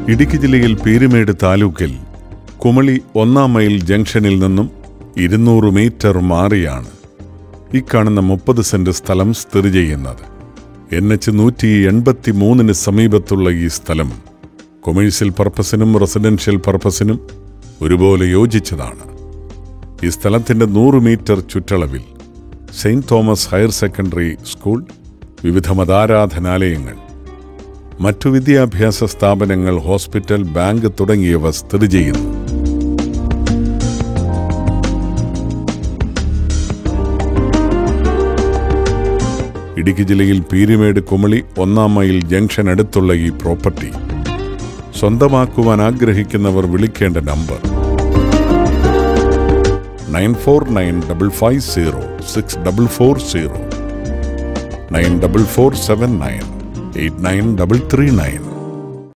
ഇടുക്കി ജില്ലയിൽ പീരുമേട് താലൂക്കിൽ കുമളി ഒന്നാം മൈൽ ജംഗ്ഷനിൽ നിന്നും ഇരുന്നൂറ് മീറ്റർ മാറിയാണ് ഈ കാണുന്ന മുപ്പത് സെന്റ് സ്ഥലം സ്ഥിതി ചെയ്യുന്നത് എൻ എച്ച് നൂറ്റി എൺപത്തി മൂന്നിന് സമീപത്തുള്ള ഈ സ്ഥലം കൊമേഴ്സ്യൽ പർപ്പസിനും റെസിഡൻഷ്യൽ പർപ്പസിനും ഒരുപോലെ യോജിച്ചതാണ് ഈ സ്ഥലത്തിന്റെ നൂറ് മീറ്റർ ചുറ്റളവിൽ Saint Thomas higher secondary school വിവിധ മതാരാധനാലയങ്ങൾ മറ്റു വിദ്യാഭ്യാസ സ്ഥാപനങ്ങൾ ഹോസ്പിറ്റൽ ബാങ്ക് തുടങ്ങിയവ സ്ഥിതി ചെയ്യുന്നു ഇടുക്കി ജില്ലയിൽ പീരുമേട് കുമളി ഒന്നാം മൈൽ ജംഗ്ഷൻ അടുത്തുള്ള ഈ പ്രോപ്പർട്ടി സ്വന്തമാക്കുവാൻ ആഗ്രഹിക്കുന്നവർ വിളിക്കേണ്ട number nine four nine double five zero six double four zero nine double four seven nine eight nine double three nine